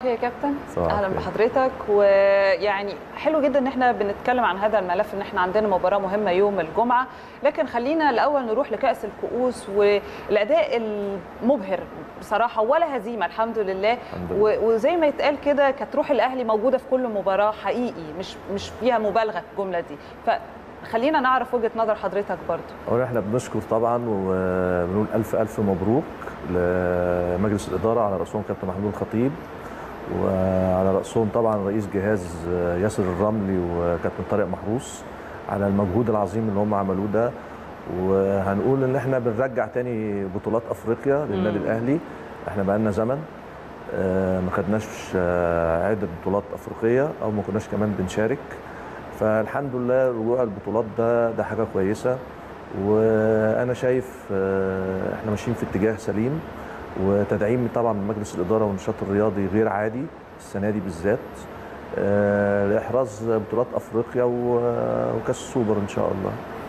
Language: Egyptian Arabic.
يا كابتن صباح اهلا الخير. بحضرتك ويعني حلو جدا ان احنا بنتكلم عن هذا الملف ان احنا عندنا مباراه مهمه يوم الجمعه لكن خلينا الاول نروح لكاس الكؤوس والاداء المبهر بصراحه ولا هزيمه الحمد لله الحمد لله. و- وزي ما يتقال كده كانت روح الاهلي موجوده في كل مباراه حقيقي مش مش فيها مبالغه في الجمله دي فخلينا نعرف وجهه نظر حضرتك برضو أولا احنا بنشكر طبعا وبنقول الف الف مبروك لمجلس الاداره على راسهم كابتن محمود الخطيب وعلى راسهم طبعا رئيس جهاز ياسر الرملي وكابتن طارق محروس على المجهود العظيم اللي هم عملوه ده وهنقول ان احنا بنرجع تاني بطولات افريقيا للنادي مم. الاهلي احنا بقالنا زمن آه، ما خدناش آه، عده بطولات افريقيه او ما كناش كمان بنشارك فالحمد لله رجوع البطولات ده ده حاجه كويسه وانا شايف آه، احنا ماشيين في اتجاه سليم وتدعيم طبعا من مجلس الاداره والنشاط الرياضي غير عادي السنه دي بالذات آه، لاحراز بطولات افريقيا و- وكاس السوبر ان شاء الله